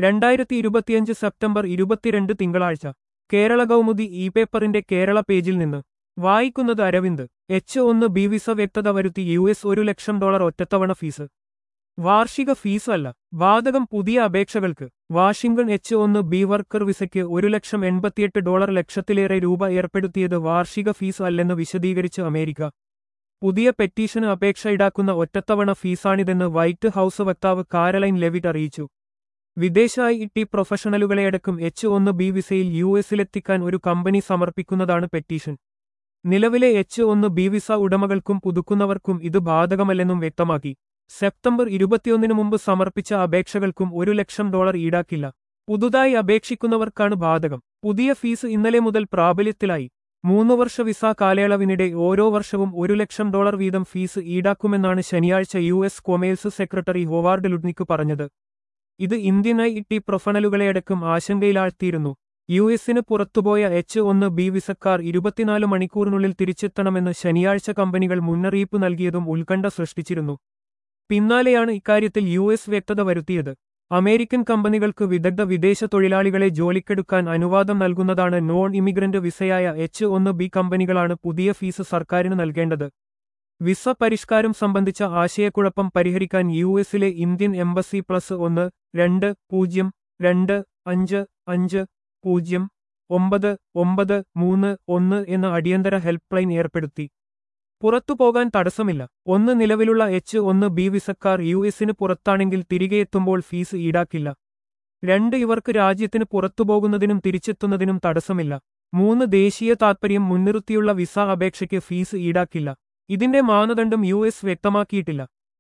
രണ്ടായിരത്തി ഇരുപത്തിയഞ്ച് സെപ്റ്റംബർ ഇരുപത്തിരണ്ട് തിങ്കളാഴ്ച കേരള കൗമുദി ഇ പേപ്പറിന്റെ കേരള പേജിൽ നിന്ന് വായിക്കുന്നത് അരവിന്ദ് എച്ച് ഒന്ന് ബി വിസ വ്യക്തത വരുത്തി യു എസ് ഒരു ലക്ഷം ഡോളർ ഒറ്റത്തവണ ഫീസ് വാർഷിക ഫീസ് അല്ല വാതകം പുതിയ അപേക്ഷകൾക്ക് വാഷിംഗ്ടൺ എച്ച് ഒന്ന് ബി വർക്കർ വിസയ്ക്ക് ഒരു ലക്ഷം എൺപത്തിയെട്ട് ഡോളർ ലക്ഷത്തിലേറെ രൂപ ഏർപ്പെടുത്തിയത് വാർഷിക ഫീസ് അല്ലെന്ന് വിശദീകരിച്ച് അമേരിക്ക പുതിയ പെറ്റീഷന് അപേക്ഷ ഈടാക്കുന്ന ഒറ്റത്തവണ ഫീസാണിതെന്ന് വൈറ്റ് ഹൌസ് വക്താവ് കാരലൈൻ ലെവിറ്റ് അറിയിച്ചു വിദേശ ഐ ടി പ്രൊഫഷണലുകളെയടക്കം എച്ച് ഒന്ന് ബി വിസയിൽ യു എസിലെത്തിക്കാൻ ഒരു കമ്പനി സമർപ്പിക്കുന്നതാണ് പെറ്റീഷൻ നിലവിലെ എച്ച് ഒന്ന് ബി വിസ ഉടമകൾക്കും പുതുക്കുന്നവർക്കും ഇത് ബാധകമല്ലെന്നും വ്യക്തമാക്കി സെപ്റ്റംബർ ഇരുപത്തിയൊന്നിനു മുമ്പ് സമർപ്പിച്ച അപേക്ഷകൾക്കും ഒരു ലക്ഷം ഡോളർ ഈടാക്കില്ല പുതുതായി അപേക്ഷിക്കുന്നവർക്കാണ് ബാധകം പുതിയ ഫീസ് ഇന്നലെ മുതൽ പ്രാബല്യത്തിലായി മൂന്നു വർഷ വിസ കാലയളവിനിടെ ഓരോ വർഷവും ഒരു ലക്ഷം ഡോളർ വീതം ഫീസ് ഈടാക്കുമെന്നാണ് ശനിയാഴ്ച U S commerce secretary Howard Lutnick പറഞ്ഞത് ഇത് ഇന്ത്യൻ ഐ ടി പ്രൊഫണലുകളെയടക്കം ആശങ്കയിലാഴ്ത്തിയിരുന്നു യു എസിന് പുറത്തുപോയ എച്ച് ഒന്ന് ബി വിസക്കാർ ഇരുപത്തിനാല് മണിക്കൂറിനുള്ളിൽ തിരിച്ചെത്തണമെന്ന് ശനിയാഴ്ച കമ്പനികൾ മുന്നറിയിപ്പ് നൽകിയതും ഉത്കണ്ഠ സൃഷ്ടിച്ചിരുന്നു പിന്നാലെയാണ് ഇക്കാര്യത്തിൽ യു എസ് വ്യക്തത വരുത്തിയത് അമേരിക്കൻ കമ്പനികൾക്ക് വിദഗ്ധ വിദേശ തൊഴിലാളികളെ ജോലിക്കെടുക്കാൻ അനുവാദം നൽകുന്നതാണ് നോൺ ഇമിഗ്രന്റ് വിസയായ എച്ച് ഒന്ന് ബി കമ്പനികളാണ് പുതിയ ഫീസ് സർക്കാരിന് നൽകേണ്ടത് വിസ പരിഷ്കാരം സംബന്ധിച്ച ആശയക്കുഴപ്പം പരിഹരിക്കാൻ യു എസിലെ ഇന്ത്യൻ എംബസി പ്ലസ് ഒന്ന് രണ്ട് പൂജ്യം രണ്ട് അഞ്ച് അഞ്ച് പൂജ്യം ഒമ്പത് ഒമ്പത് മൂന്ന് ഒന്ന് എന്ന അടിയന്തര ഹെൽപ്പ് ലൈൻ ഏർപ്പെടുത്തി പുറത്തുപോകാൻ തടസ്സമില്ല ഒന്ന് നിലവിലുള്ള എച്ച് ഒന്ന് ബി വിസക്കാർ യു എസിന് പുറത്താണെങ്കിൽ തിരികെ എത്തുമ്പോൾ ഫീസ് ഈടാക്കില്ല രണ്ട് ഇവർക്ക് രാജ്യത്തിന് പുറത്തുപോകുന്നതിനും തിരിച്ചെത്തുന്നതിനും തടസ്സമില്ല മൂന്ന് ദേശീയ താൽപര്യം മുൻനിർത്തിയുള്ള വിസ അപേക്ഷയ്ക്ക് ഫീസ് ഈടാക്കില്ല ഇതിന്റെ മാനദണ്ഡം യു എസ് വ്യക്തമാക്കിയിട്ടില്ല